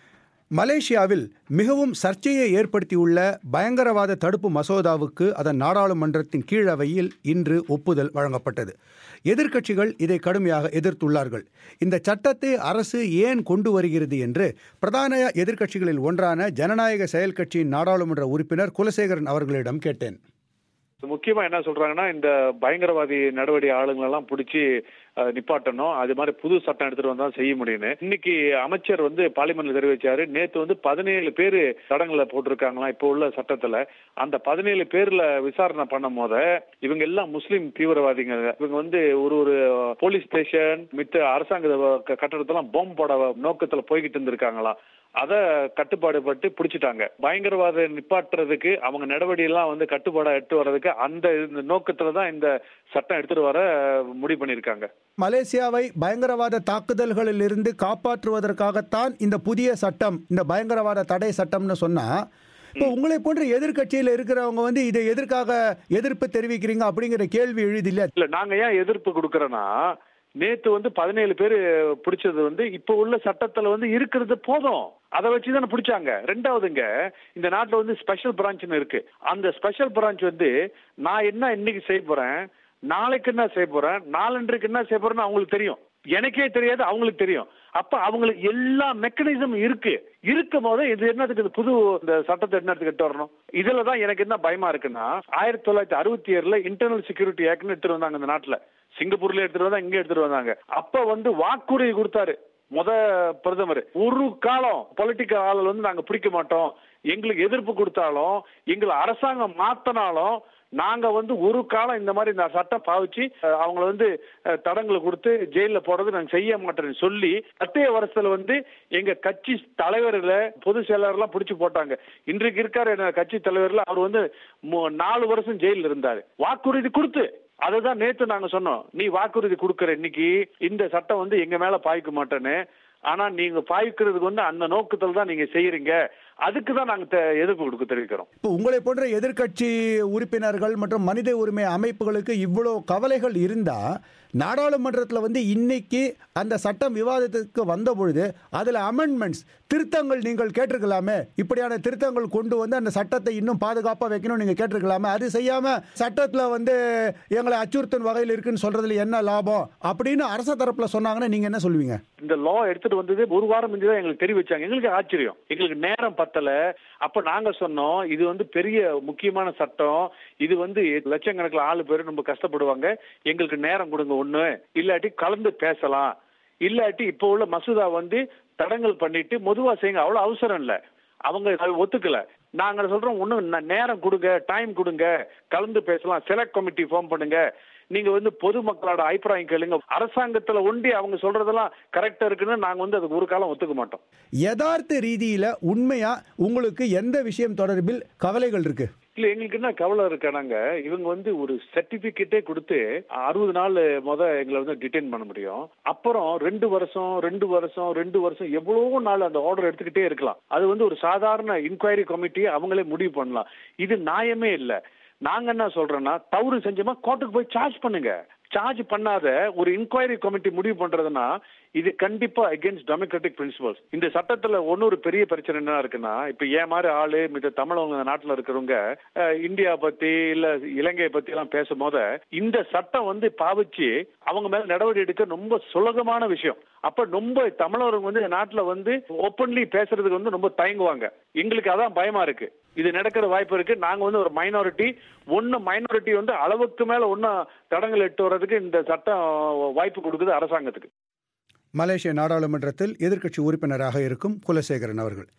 மலேசியாவில் மிகவும் சர்ச்சையை ஏற்படுத்தியுள்ள பயங்கரவாத தடுப்பு மசோதாவுக்கு அதன் நாடாளுமன்றத்தின் கீழவையில் இன்று ஒப்புதல் வழங்கப்பட்டது எதிர்க்கட்சிகள் இதை கடுமையாக எதிர்த்துள்ளார்கள் இந்த சட்டத்தை அரசு ஏன் கொண்டு வருகிறது என்று பிரதான எதிர்க்கட்சிகளில் ஒன்றான ஜனநாயக செயல் கட்சியின் நாடாளுமன்ற உறுப்பினர் குலசேகரன் அவர்களிடம் கேட்டேன் முக்கியமா என்ன சொல்றாங்கன்னா இந்த பயங்கரவாதி நடவடிக்கை ஆளுங்களை எல்லாம் பிடிச்சி நிப்பாட்டணும் அது மாதிரி புது சட்டம் எடுத்துட்டு வந்தா செய்ய முடியும்னு இன்னைக்கு அமைச்சர் வந்து பார்லிமெண்ட்ல தெரிவிச்சாரு நேத்து வந்து பதினேழு பேர் தடங்களை போட்டிருக்காங்களாம் இப்போ உள்ள சட்டத்துல அந்த பதினேழு பேர்ல விசாரணை பண்ணும் போத இவங்க எல்லாம் முஸ்லீம் தீவிரவாதிங்க இவங்க வந்து ஒரு ஒரு போலீஸ் ஸ்டேஷன் மித்த அரசாங்க கட்டடத்தெல்லாம் பாம்பு போட நோக்கத்துல போய்கிட்டு இருந்திருக்காங்களாம் அதை கட்டுப்பாடு பட்டு பிடிச்சிட்டாங்க பயங்கரவாத நிப்பாட்டுறதுக்கு அவங்க நடவடிக்கைலாம் வந்து கட்டுப்பாடா எடுத்து வர்றதுக்கு அந்த இந்த நோக்கத்துல தான் இந்த சட்டம் எடுத்துட்டு வர முடிவு பண்ணியிருக்காங்க மலேசியாவை பயங்கரவாத தாக்குதல்களில் இருந்து காப்பாற்றுவதற்காகத்தான் இந்த புதிய சட்டம் இந்த பயங்கரவாத தடை சட்டம்னு சொன்னா இப்போ உங்களை போன்ற எதிர்கட்சியில் இருக்கிறவங்க வந்து இதை எதற்காக எதிர்ப்பு தெரிவிக்கிறீங்க அப்படிங்கிற கேள்வி எழுதில்ல இல்ல நாங்க ஏன் எதிர்ப்பு கொடுக்கறோம்னா நேத்து வந்து பதினேழு பேர் பிடிச்சது வந்து இப்ப உள்ள சட்டத்துல வந்து இருக்கிறது போதும் அதை வச்சு தானே பிடிச்சாங்க ரெண்டாவதுங்க இந்த நாட்டுல வந்து ஸ்பெஷல் பிரான்ச்னு இருக்கு அந்த ஸ்பெஷல் பிரான்ச் வந்து நான் என்ன இன்னைக்கு செய்ய போறேன் நாளைக்கு என்ன செய்ய போறேன் நாளன்றைக்கு என்ன செய்ய போறேன்னு அவங்களுக்கு தெரியும் எனக்கே தெரியாது அவங்களுக்கு தெரியும் அப்ப அவங்களுக்கு எல்லா மெக்கானிசம் இருக்கு இருக்கும் போது இது என்னதுக்கு இது புது இந்த சட்டத்தை என்னத்துக்கு எட்டு வரணும் இதுல தான் எனக்கு என்ன பயமா இருக்குன்னா ஆயிரத்தி தொள்ளாயிரத்தி அறுபத்தி ஏழுல இன்டர்னல் செக்யூரிட்டி ஆக்ட்னு எடுத்துட்டு வந்தாங்க இந்த நாட்டுல சிங்கப்பூர்ல எடுத்துட்டு வந்தா இங்க எடுத்துட்டு வந்தாங்க அப்ப வந்து வாக்குறுதி கொடுத்தாரு முத பிரதமர் ஒரு காலம் பொலிட்டிக்கல் ஆளல் வந்து நாங்க பிடிக்க மாட்டோம் எங்களுக்கு எதிர்ப்பு கொடுத்தாலும் எங்களை அரசாங்கம் மாத்தினாலும் நாங்க வந்து ஒரு காலம் இந்த மாதிரி இந்த சட்டம் பாவிச்சு அவங்கள வந்து தடங்களை கொடுத்து ஜெயில போடுறது நாங்க செய்ய மாட்டோம்னு சொல்லி பத்தைய வருஷத்துல வந்து எங்க கட்சி தலைவர்ல பொதுச் செயலாளர் எல்லாம் பிடிச்சு போட்டாங்க இன்றைக்கு இருக்காரு கட்சி தலைவர்ல அவர் வந்து நாலு வருஷம் ஜெயில இருந்தாரு வாக்குறுதி கொடுத்து அதுதான் நேத்து நாங்க சொன்னோம் நீ வாக்குறுதி கொடுக்கற இன்னைக்கு இந்த சட்டம் வந்து எங்க மேல பாய்க்க மாட்டேன்னு ஆனா நீங்க பாய்க்கிறதுக்கு வந்து அந்த நோக்கத்தில் தான் நீங்க செய்யறீங்க அதுக்கு தான் நாங்க எதிர்ப்பு கொடுக்க தெரிவிக்கிறோம் இப்போ உங்களை போன்ற எதிர்கட்சி உறுப்பினர்கள் மற்றும் மனித உரிமை அமைப்புகளுக்கு இவ்வளவு கவலைகள் இருந்தா நாடாளுமன்றத்தில் வந்து இன்னைக்கு அந்த சட்டம் விவாதத்துக்கு வந்த பொழுது அதில் அமெண்ட்மெண்ட்ஸ் திருத்தங்கள் நீங்கள் கேட்டிருக்கலாமே இப்படியான திருத்தங்கள் கொண்டு வந்து அந்த சட்டத்தை இன்னும் பாதுகாப்பாக வைக்கணும் நீங்கள் கேட்டிருக்கலாமே அது செய்யாமல் சட்டத்தில் வந்து எங்களை அச்சுறுத்தும் வகையில் இருக்குன்னு சொல்றதுல என்ன லாபம் அப்படின்னு அரச தரப்பில் சொன்னாங்கன்னா நீங்கள் என்ன சொல்லுவீங்க இந்த லா எடுத்துட்டு வந்தது ஒரு வாரம் முந்தி தான் எங்களுக்கு தெரிவிச்சாங்க எங்களுக்கு ஆச்சரியம் எங்களுக்கு நேரம் பத்தல அப்ப நாங்க சொன்னோம் இது வந்து பெரிய முக்கியமான சட்டம் இது வந்து லட்சக்கணக்கில் ஆளு பேர் ரொம்ப கஷ்டப்படுவாங்க எங்களுக்கு நேரம் கொடுங்க ஒண்ணு இல்லாட்டி கலந்து பேசலாம் இல்லாட்டி இப்போ உள்ள மசோதா வந்து தடங்கல் பண்ணிட்டு பொதுவா செய்யுங்க அவ்வளவு அவசரம் இல்ல அவங்க ஒத்துக்கல நாங்க சொல்றோம் ஒன்னும் நேரம் கொடுங்க டைம் கொடுங்க கலந்து பேசலாம் செலக்ட் கமிட்டி ஃபார்ம் பண்ணுங்க நீங்க வந்து பொதுமக்களோட அபிப்பிராயம் கேளுங்க அரசாங்கத்துல ஒண்டி அவங்க சொல்றதெல்லாம் கரெக்டா இருக்குன்னு நாங்க வந்து அதுக்கு ஒரு காலம் ஒத்துக்க மாட்டோம் யதார்த்த ரீதியில உண்மையா உங்களுக்கு எந்த விஷயம் தொடர்பில் கவலைகள் இருக்கு இல்ல எங்களுக்கு என்ன கவலை இருக்கானாங்க இவங்க வந்து ஒரு சர்டிபிகேட்டே கொடுத்து அறுபது நாள் முத எங்களை வந்து டிடைன் பண்ண முடியும் அப்புறம் ரெண்டு வருஷம் ரெண்டு வருஷம் ரெண்டு வருஷம் எவ்வளவோ நாள் அந்த ஆர்டர் எடுத்துக்கிட்டே இருக்கலாம் அது வந்து ஒரு சாதாரண இன்கொயரி கமிட்டி அவங்களே முடிவு பண்ணலாம் இது நியாயமே இல்லை நாங்க என்ன சொல்றோம்னா தவறு செஞ்சோமா கோர்ட்டுக்கு போய் சார்ஜ் பண்ணுங்க சார்ஜ் பண்ணாத ஒரு இன்கொயரி கமிட்டி முடிவு பண்றதுன்னா இது கண்டிப்பா அகேன்ஸ்ட் டெமோக்ராட்டிக் பிரின்சிபல்ஸ் இந்த சட்டத்துல ஒன்னொரு பெரிய பிரச்சனை என்ன இருக்குன்னா இப்ப ஏன் மாதிரி ஆளு மித்த தமிழவங்க நாட்டுல இருக்கிறவங்க இந்தியா பத்தி இல்ல இலங்கையை பத்தி எல்லாம் பேசும் போத இந்த சட்டம் வந்து பாவிச்சு அவங்க மேல நடவடிக்கை எடுக்க ரொம்ப சுலகமான விஷயம் அப்ப ரொம்ப தமிழர்கள் வந்து நாட்டுல வந்து ஓப்பன்லி பேசுறதுக்கு வந்து ரொம்ப தயங்குவாங்க எங்களுக்கு அதான் பயமா இருக்கு இது நடக்கிற வாய்ப்பு இருக்கு நாங்க வந்து ஒரு மைனாரிட்டி ஒன்னு மைனாரிட்டி வந்து அளவுக்கு மேல ஒன்னும் தடங்கள் எட்டு வர்றதுக்கு இந்த சட்டம் வாய்ப்பு கொடுக்குது அரசாங்கத்துக்கு மலேசிய நாடாளுமன்றத்தில் எதிர்க்கட்சி உறுப்பினராக இருக்கும் குலசேகரன் அவர்கள்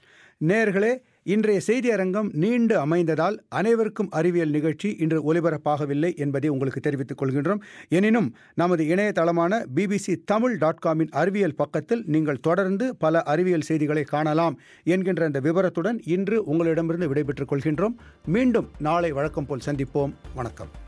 நேர்களே இன்றைய செய்தி அரங்கம் நீண்டு அமைந்ததால் அனைவருக்கும் அறிவியல் நிகழ்ச்சி இன்று ஒலிபரப்பாகவில்லை என்பதை உங்களுக்கு தெரிவித்துக் கொள்கின்றோம் எனினும் நமது இணையதளமான பிபிசி தமிழ் டாட் காமின் அறிவியல் பக்கத்தில் நீங்கள் தொடர்ந்து பல அறிவியல் செய்திகளை காணலாம் என்கின்ற இந்த விவரத்துடன் இன்று உங்களிடமிருந்து விடைபெற்றுக் கொள்கின்றோம் மீண்டும் நாளை வழக்கம் போல் சந்திப்போம் வணக்கம்